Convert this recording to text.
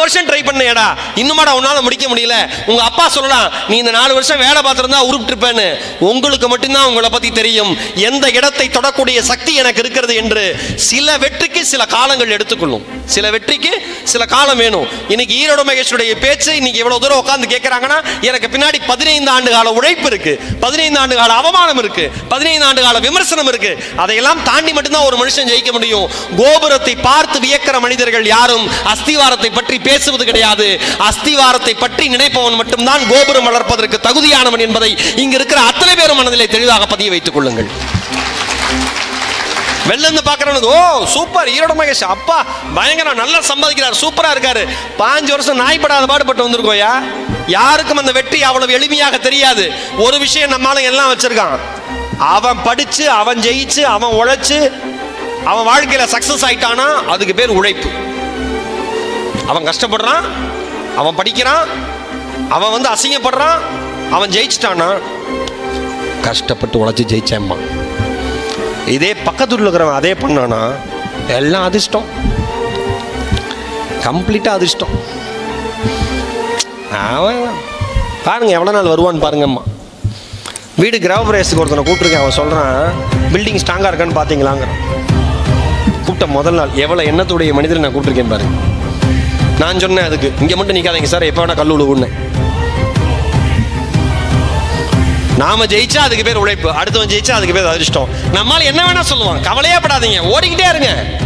வருஷம் ட்ரை பண்ணேடா இன்னுமாடா உன்னால முடிக்க முடியல உங்க அப்பா சொல்லலாம் நீ இந்த நாலு வருஷம் வேலை பார்த்துருந்தா உருப்பிட்டிருப்பேன்னு உங்களுக்கு மட்டும்தான் உங்களை பத்தி தெரியும் எந்த இடத்தை தொடக்கூடிய சக்தி எனக்கு இருக்கிறது என்று சில வெற்றிக்கு சில காலங்கள் எடுத்துக்கொள்ளும் சில வெற்றிக்கு சில காலம் வேணும் இன்னைக்கு ஈரோடு மகேஷுடைய பேச்சு இன்னைக்கு எவ்வளவு தூரம் உட்கார்ந்து கேட்கறாங்கன்னா எனக்கு பின்னாடி பதினைந்து ஆண்டு கால உழைப்பு இருக்கு பதினைந்து ஆண்டு கால அவமானம் இருக்கு பதினைந்து ஆண்டு கால விமர்சனம் இருக்கு அதையெல்லாம் தாண்டி மட்டும்தான் ஒரு மனுஷன் ஜெயிக்க முடியும் கோபுரத்தை பார்த்து வியக்கிற மனிதர்கள் யாரும் அஸ்திவாரத்தை பற்றி பேசுவது கிடையாது அஸ்திவாரத்தை பற்றி நினைப்பவன் மட்டும்தான் கோபுரம் வளர்ப்பதற்கு தகுதியானவன் என்பதை இங்க இருக்கிற அத்தனை பேரும் மனதிலே தெளிவாக பதிய வைத்துக் கொள்ளுங்கள் வெளில இருந்து பார்க்கறவனுக்கு ஓ சூப்பர் ஈரோடு மகேஷ் அப்பா பயங்கரம் நல்லா சம்பாதிக்கிறார் சூப்பரா இருக்காரு பாஞ்சு வருஷம் நாய்ப்படாத பாடுபட்டு வந்திருக்கோயா யாருக்கும் அந்த வெற்றி அவ்வளவு எளிமையாக தெரியாது ஒரு விஷயம் நம்மால எல்லாம் வச்சிருக்கான் அவன் படிச்சு அவன் ஜெயிச்சு அவன் உழைச்சு அவன் வாழ்க்கையில சக்சஸ் ஆயிட்டானா அதுக்கு பேர் உழைப்பு அவன் கஷ்டப்படுறான் அவன் படிக்கிறான் அவன் வந்து அசிங்கப்படுறான் அவன் ஜெயிச்சிட்டானா கஷ்டப்பட்டு உழைச்சி ஜெயிச்சேம்மா இதே பக்கத்துல இருக்கிறவன் அதே பண்ணானா எல்லாம் அதிர்ஷ்டம் கம்ப்ளீட்டாக அதிர்ஷ்டம் அவன் பாருங்க எவ்வளோ நாள் வருவான்னு பாருங்கம்மா வீடு கிரகப்பிரவேசத்துக்கு ஒருத்தனை கூப்பிட்டுருக்கேன் அவன் சொல்கிறான் பில்டிங் ஸ்ட்ராங்காக இருக்கான்னு பார்த்தீங்களாங்கிறான் கூப்பிட்ட முதல் நாள் எவ்வளோ எண்ணத்துடைய மனிதரை நான் கூப்பிட்டுருக்கேன் பாருங்க நான் சொன்னேன் அதுக்கு இங்கே மட்டும் நிற்காதீங்க சார் எப்போ வேணா கல் விழுகுன்னேன் நாம ஜெயிச்சா அதுக்கு பேர் உழைப்பு அடுத்தவன் ஜெயிச்சா அதுக்கு பேர் அதிர்ஷ்டம் நம்மால என்ன வேணா சொல்லுவான் கவலையே படாதீங்க ஓடிக்கிட்டே இருங்க